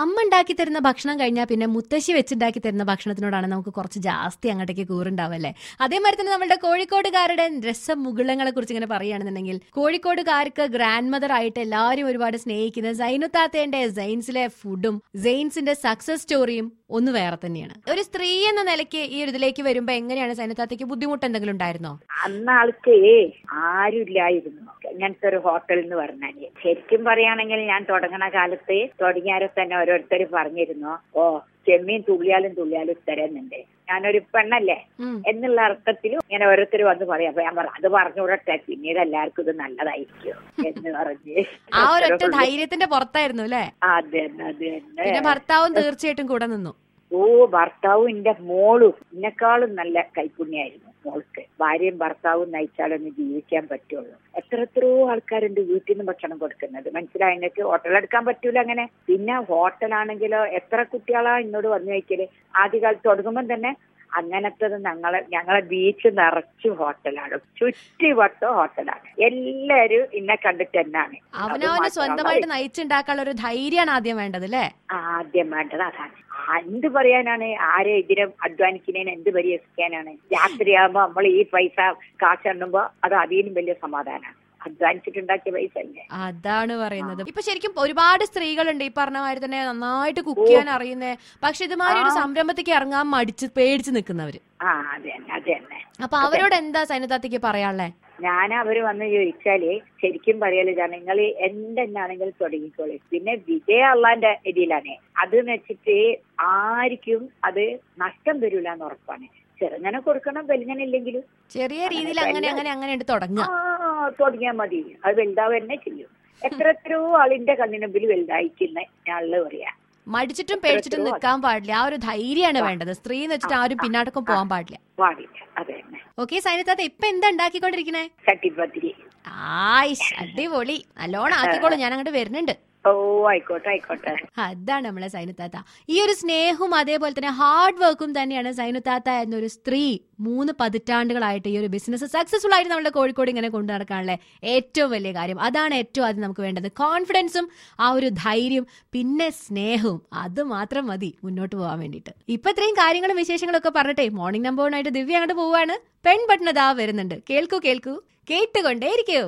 അമ്മ ഉണ്ടാക്കി തരുന്ന ഭക്ഷണം കഴിഞ്ഞാൽ പിന്നെ മുത്തശ്ശി വെച്ചുണ്ടാക്കി തരുന്ന ഭക്ഷണത്തിനോടാണ് നമുക്ക് കുറച്ച് ജാസ്തി അങ്ങോട്ടേക്ക് കൂറുണ്ടാവല്ലേ അതേമാതിരി തന്നെ നമ്മുടെ കോഴിക്കോടുകാരുടെ രസം മുകുളങ്ങളെ കുറിച്ച് ഇങ്ങനെ പറയുകയാണെന്നുണ്ടെങ്കിൽ കോഴിക്കോടുകാർക്ക് ഗ്രാൻഡ് മദർ ആയിട്ട് എല്ലാവരും ഒരുപാട് സ്നേഹിക്കുന്ന സൈനുത്താത്തേന്റെ സൈൻസിലെ ഫുഡും സൈൻസിന്റെ സക്സസ് സ്റ്റോറിയും ഒന്ന് വേറെ തന്നെയാണ് ഒരു സ്ത്രീ എന്ന നിലയ്ക്ക് ഈ ഒരു ഇതിലേക്ക് വരുമ്പോ എങ്ങനെയാണ് സൈനുത്താത്തേക്ക് ബുദ്ധിമുട്ട് എന്തെങ്കിലും ഉണ്ടായിരുന്നോ അന്ന് ആൾക്ക് ആരുമില്ലായിരുന്നു ഇങ്ങനത്തെ ഒരു ഹോട്ടൽ എന്ന് പറഞ്ഞാല് ശരിക്കും പറയുകയാണെങ്കിൽ ഞാൻ തുടങ്ങണ കാലത്ത് തുടങ്ങിയാരെ തന്നെ ഓരോരുത്തർ പറഞ്ഞിരുന്നു ഓ ചെമ്മീൻ തുള്ളിയാലും തുള്ളിയാലും തരുന്നുണ്ട് ഞാനൊരു പെണ്ണല്ലേ ഉം. എന്നുള്ള അർത്ഥത്തിലും ഇങ്ങനെ ഓരോരുത്തർ വന്ന് പറയും അപ്പൊ ഞാൻ പറഞ്ഞു അത് പറഞ്ഞുകൂടട്ടെ പിന്നീട് എല്ലാവർക്കും ഇത് നല്ലതായിരിക്കും എന്ന് പറഞ്ഞ് ആ ഒരൊറ്റ ധൈര്യത്തിന്റെ പുറത്തായിരുന്നു അല്ലേ അത് തന്നെ അത് തന്നെ പിന്നെ ഭർത്താവും തീർച്ചയായിട്ടും കൂടെ നിന്നു ഓ ഭർത്താവും എന്റെ മോളും എന്നെക്കാളും നല്ല കൈപ്പുണ്യായിരുന്നു മോൾക്ക് ഭാര്യയും ഭർത്താവും നയിച്ചാലൊന്ന് ജീവിക്കാൻ പറ്റുള്ളൂ എത്ര എത്രയോ ആൾക്കാരുണ്ട് വീട്ടിൽ നിന്ന് ഭക്ഷണം കൊടുക്കുന്നത് മനസ്സിലായി നിങ്ങൾക്ക് ഹോട്ടൽ എടുക്കാൻ പറ്റൂല അങ്ങനെ പിന്നെ ഹോട്ടലാണെങ്കിലോ എത്ര കുട്ടികളാ എന്നോട് വന്നു കഴിക്കല് ആദ്യകാലത്ത് തുടങ്ങുമ്പോൾ തന്നെ അങ്ങനത്തത് ഞങ്ങളെ ഞങ്ങളെ ബീച്ച് നിറച്ചു ഹോട്ടലാണ് ചുറ്റിവട്ടം ഹോട്ടലാണ് എല്ലാരും ഇന്നെ കണ്ടിട്ട് തന്നെയാണ് അവനവന് സ്വന്തമായിട്ട് നയിച്ചുണ്ടാക്കാനുള്ള ഒരു ധൈര്യമാണ് ആദ്യം വേണ്ടത് അല്ലേ ആദ്യം വേണ്ടത് അതാണ് എന്ത് പറയാനാണ് ആരെ ഇതിനെ അധ്വാനിക്കുന്നതിന് എന്ത് പരിഹസിക്കാനാണ് രാത്രിയാകുമ്പോ നമ്മൾ ഈ പൈസ കാശ് എണ്ണുമ്പോ അത് അതിനും വലിയ സമാധാനമാണ് അധ്വാനിച്ചിട്ടുണ്ടാക്കിയ പൈസ അല്ലേ അതാണ് പറയുന്നത് ഇപ്പൊ ശരിക്കും ഒരുപാട് സ്ത്രീകളുണ്ട് ഈ പറഞ്ഞ മാതിരി തന്നെ നന്നായിട്ട് കുക്ക് ചെയ്യാൻ അറിയുന്നേ പക്ഷെ ഇതുമാതിരി ഒരു സംരംഭത്തേക്ക് ഇറങ്ങാൻ മടിച്ച് പേടിച്ച് നിൽക്കുന്നവര് ആ അത് തന്നെ അത് തന്നെ അപ്പൊ അവരോട് എന്താ സൈനത്താത്തേക്ക് പറയാനുള്ളേ ഞാൻ അവര് വന്ന് ചോദിച്ചാല് ശരിക്കും പറയല് നിങ്ങൾ എന്തെന്നാണെങ്കിൽ തുടങ്ങിക്കോളി പിന്നെ വിജയ അള്ളാന്റെ ഇതിലാണ് അത് വെച്ചിട്ട് ആർക്കും അത് നഷ്ടം വരില്ല എന്ന് ഉറപ്പാണ് ചെറുങ്ങനെ കൊടുക്കണം വെലുങ്ങനെ ഇല്ലെങ്കിലും ചെറിയ രീതിയിൽ അങ്ങനെ അങ്ങനെ അങ്ങനെ ഉണ്ട് തുടങ്ങുക ആ തുടങ്ങിയാൽ മതി അത് വലുതാവുക തന്നെ ചെയ്യും എത്ര എത്രയോ ആളിന്റെ കണ്ണിന് മുമ്പിൽ വലുതായിക്കുന്ന ഞാള് പറയാ മടിച്ചിട്ടും പേടിച്ചിട്ടും നിൽക്കാൻ പാടില്ല ആ ഒരു ധൈര്യമാണ് വേണ്ടത് സ്ത്രീ എന്ന് വെച്ചിട്ട് ആരും പിന്നാട്ടക്കും പോകാൻ പാടില്ല പാടില്ല അത് തന്നെ ഓക്കെ സൈനത്താത്ത ഇപ്പൊ എന്താ ഉണ്ടാക്കിക്കൊണ്ടിരിക്കണേ ചട്ടിപ്പത്തിരി ആയിഷ് അടിപൊളി നല്ലോണം ആക്കിക്കോളൂ ഞാൻ അങ്ങോട്ട് വരുന്നുണ്ട് ഓ ആയിക്കോട്ടെ ആയിക്കോട്ടെ അതാണ് നമ്മളെ സൈനുത്താത്ത ഈ ഒരു സ്നേഹവും അതേപോലെ തന്നെ ഹാർഡ് വർക്കും തന്നെയാണ് സൈനുത്താത്ത എന്നൊരു സ്ത്രീ മൂന്ന് പതിറ്റാണ്ടുകളായിട്ട് ഈ ഒരു ബിസിനസ് സക്സസ്ഫുൾ ആയിട്ട് നമ്മുടെ കോഴിക്കോട് ഇങ്ങനെ കൊണ്ടു നടക്കാനുള്ള ഏറ്റവും വലിയ കാര്യം അതാണ് ഏറ്റവും ആദ്യം നമുക്ക് വേണ്ടത് കോൺഫിഡൻസും ആ ഒരു ധൈര്യം പിന്നെ സ്നേഹവും അത് മാത്രം മതി മുന്നോട്ട് പോകാൻ വേണ്ടിയിട്ട് ഇപ്പൊ ഇത്രയും കാര്യങ്ങളും വിശേഷങ്ങളും ഒക്കെ പറഞ്ഞിട്ടേ മോർണിംഗ് നമ്പറിനായിട്ട് ദിവ്യ അങ്ങോട്ട് പോവാണ് പെൺ ബട്ടണതാ വരുന്നുണ്ട് കേൾക്കൂ കേൾക്കൂ കേട്ടുകൊണ്ടേയിരിക്കൂ